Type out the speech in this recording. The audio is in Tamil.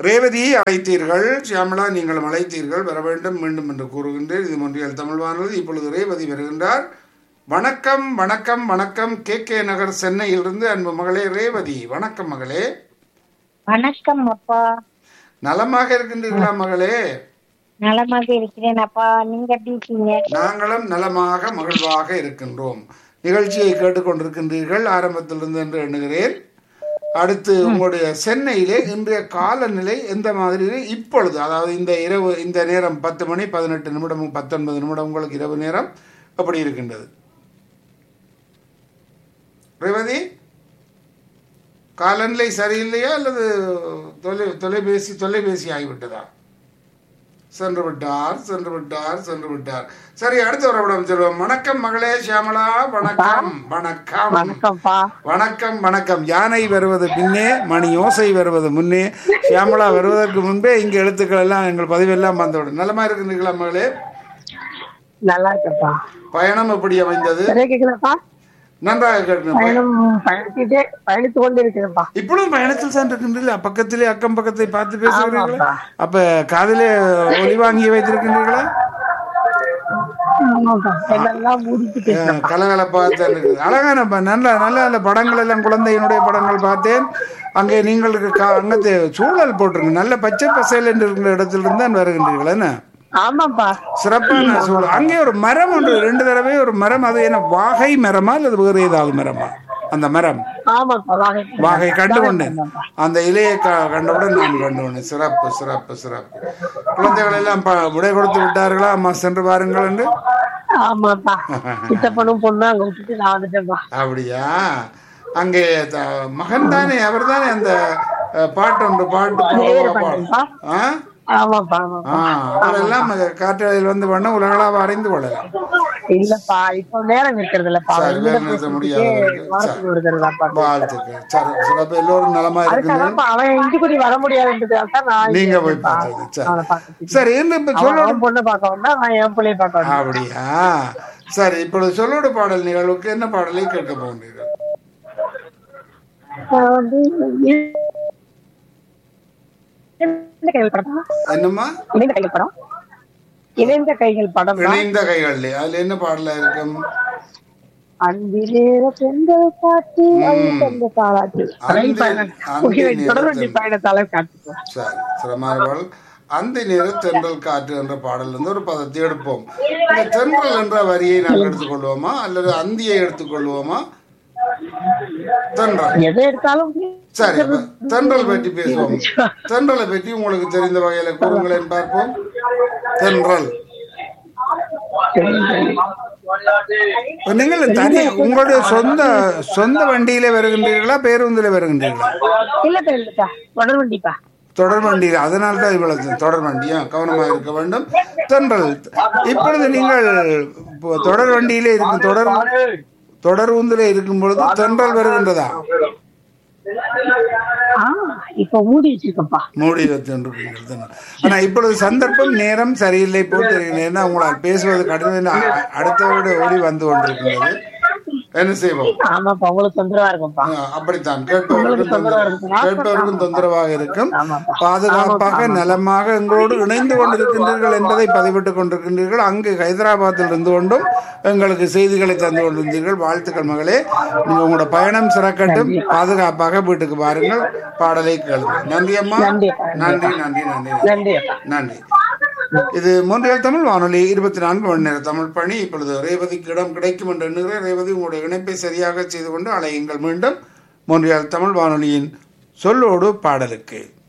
ரேவதியை அழைத்தீர்கள் சியாமலா நீங்களும் அழைத்தீர்கள் வர வேண்டும் மீண்டும் என்று கூறுகின்றேன் இது மொன்றியல் தமிழ் வானொலி இப்பொழுது ரேவதி வருகின்றார் வணக்கம் வணக்கம் வணக்கம் கே கே நகர் சென்னையிலிருந்து அன்பு மகளே ரேவதி வணக்கம் மகளே வணக்கம் அப்பா நலமாக இருக்கின்றீர்களா மகளே நலமாக இருக்கிறேன் அப்பா நீங்க எப்படி இருக்கீங்க நாங்களும் நலமாக மகிழ்வாக இருக்கின்றோம் நிகழ்ச்சியை கேட்டுக்கொண்டிருக்கின்றீர்கள் ஆரம்பத்திலிருந்து என்று எண்ணுகிறேன் அடுத்து உங்களுடைய சென்னையிலே இன்றைய காலநிலை எந்த மாதிரி இப்பொழுது அதாவது இந்த இரவு இந்த நேரம் பத்து மணி பதினெட்டு நிமிடம் பத்தொன்பது நிமிடம் உங்களுக்கு இரவு நேரம் எப்படி இருக்கின்றது ரேவதி காலநிலை சரியில்லையா அல்லது தொலை தொலைபேசி தொலைபேசி ஆகிவிட்டதா சென்று விட்டார் சென்று விட்டார் சென்று விட்டார் சரி அடுத்த ஒரு விடம் சொல்லுவோம் வணக்கம் மகளே சியாமலா வணக்கம் வணக்கம் வணக்கம்ப்பா வணக்கம் வணக்கம் யானை வருவது பின்னே மணி ஓசை வருவது முன்னே சியாமலா வருவதற்கு முன்பே இங்க எழுத்துக்கள் எல்லாம் எங்கள் பதிவெல்லாம் வந்துவிடும் நலமா இருக்கின்றீர்களா மகளே நல்லா இருக்கப்பா பயணம் எப்படி அமைந்தது சரியா கேக்குதாப்பா நன்றாக கேட்கணும் பயணம் பயணிச்சுட்டே பயணித்து கொண்டு இருக்கிறேன்ப்பா இப்பொழுதும் பயணத்தில் சென்றிருக்கின்றீர்களா பக்கத்திலே அக்கம் பக்கத்தை பார்த்து பேசுகிறீர்களா ஆமாப்பா. அப்ப காதிலே ஒளி வாங்கி வைத்திருக்கின்றீர்களா ஆமாப்பா என்னெல்லாம் மூடிட்டு அஹ் கலகலப்பாக தான் இருக்குது அழகான ப- நல்ல நல்ல நல்ல படங்கள் எல்லாம் குழந்தையினுடைய படங்கள் பார்த்தேன் அங்கே நீங்கள் கா- அங்கത്തെ சூழல் போட்டிருக்கு நல்ல பச்சை பசையில் என்று இருக்கிற இடத்திலிருந்து தான் வருகின்றீர்கள் என்ன ஆமாப்பா சிறப்பான சூழல் அங்கே ஒரு மரம் ஒன்று ரெண்டு தடவை ஒரு மரம் அது என்ன வாகை மரமா அல்லது வேறு ஏதாவது மரமா அந்த மரம் ஆமாப்பா வாகை வாகை கண்டு கொண்டேன் அந்த இலையை க- கண்டவுடன் நான் கண்டு கொண்டேன் சிறப்பு சிறப்பு சிறப்பு குழந்தைகள் எல்லாம் ப- விடை கொடுத்து விட்டார்களா அம்மா சென்று பாருங்கள் என்று ஆமாப்பா சித்தப்பனும் பொண்ணு அங்க விட்டுட்டு நான் வந்துட்டேன்ப்பா அப்படியா அங்கே த- மகன் தானே அவர் தானே அந்த அஹ், பாட்டு ஒன்று பாட்டு பாடுவா பாடு. ஆ? ஆமாப்பா ஆமாப்பா ஆ, அதெல்லாம் காற்றாலையில் வந்து பண்ண உலகளாவ அறிந்து கொள்ளலாம் இல்லப்பா இப்ப நேரம் இருக்கிறது இல்லப்பா சரி, அவன் நேரம் நிறுத்த முடியாது. வாரத்துக்கு விடுதல்தாப்பா வாழ்த்துக்கள் சரி சிறப்பு எல்லோரும் நலமா இருக்குது அதுக்காகப்பா அவன் இஞ்சிக்குடி வர முடியாதுன்றதுக்காக தான் நான் நீங்க இங்க போய் இருந்தேன்ப்பா. பார்த்தது சரி அவனை பார்க்கறதுக்கு. சரி இன்று இப்ப அவன் சொல்லோடு அவன் பொண்ணை பார்க்க வந்தா நான் என் பிள்ளைய பார்க்க வந்தேன் அப்படியா சரி இப்பொழுது சொல்லோடு பாடல் நிகழ்வுக்கு என்ன பாடலை கேட்க போகிறீர்கள் நான் வந்து இணைந்த கைகள் படம் என்னம்மா இணைந்த கைகள் படம் இணைந்த கைகள் படம் தான் இணைந்த கைகள் அதுல என்ன பாடலா இருக்கும் அன்பிலேற பெண்கள் காட்டி அது தந்த தாளாட்டி ரயில் பயணம் அன்பில் தொடர் வண்டி பயணத்தால காட்டு சரி சிரமமான பாடல் அந்த நேர தென்றல் காற்று என்ற பாடல் இருந்து ஒரு பதத்தை எடுப்போம் இந்த தென்றல் என்ற வரியை நாங்கள் எடுத்துக்கொள்வோமா அல்லது அந்தியை எடுத்துக்கொள்வோமா தென்றல் எதை எடுத்தாலும் சரி அப்ப தென்றல் பற்றி பேசுவோம் தென்றலை பற்றி உங்களுக்கு தெரிந்த வகையில கூறுங்களேன் பார்ப்போம் தென்றல் இப்ப நீங்கள் தனி உங்களுடைய சொந்த சொந்த வண்டியில வருகின்றீர்களா பேருந்தில வருகின்றீர்களா இல்லப்பா இல்லப்பா தொடர் வண்டிப்பா தொடர் வண்டி அதனால தான் இவ்வளவு தொடர் வண்டியா கவனமாக இருக்க வேண்டும் தென்றல் இப்பொழுது நீங்கள் இப்போ தொடர் வண்டியிலே இருக்கும் தொடர் தொடர் ஊந்திலே இருக்கும் பொழுது தென்றல் வருகின்றதா ஆ இப்ப மூடி வச்சிருக்கப்பா மூடி வைத்திருக்கிறீர்கள் ஆனா இப்பொழுது சந்தர்ப்பம் நேரம் சரியில்லை போல் தெரிகிறது ஏன்னா உங்களால் பேசுவது கடினம் என்று அ- அடுத்தவருடைய ஒளி வந்து கொண்டிருக்கின்றது என்ன செய்வோம் ஆமாப்பா உங்களுக்கு தொந்தரவா இருக்கும்ப்பா ஆ, அப்படித்தான் கேட்பவருக்கும் தொந்தரவு கேட்பவருக்கும் தொந்தரவாக இருக்கும் ஆமாப்பா. பாதுகாப்பாக நலமாக எங்களோடு இணைந்து கொண்டிருக்கின்றீர்கள் என்பதை பதிவிட்டுக் கொண்டிருக்கின்றீர்கள் அங்கு ஹைதராபாத்தில் இருந்து கொண்டும் எங்களுக்கு செய்திகளை தந்து கொண்டிருந்தீர்கள் வாழ்த்துக்கள் மகளே நீங்க உங்களோட பயணம் சிறக்கட்டும் பாதுகாப்பாக வீட்டுக்கு பாருங்கள் பாடலை கேளுங்கள் நன்றி அம்மா நன்றி. நன்றி நன்றி நன்றி நன்றி அப்பா நன்றி இது மூன்றியல் தமிழ் வானொலி இருபத்தி நான்கு மணி நேர தமிழ் பணி இப்பொழுது ரேவதிக்கு இடம் கிடைக்கும் என்று எண்ணுகிறேன் ரேவதி உங்களுடைய இணைப்பை சரியாக செய்து கொண்டு அலையுங்கள் மீண்டும் மூன்றியல் தமிழ் வானொலியின் சொல்லோடு பாடலுக்கு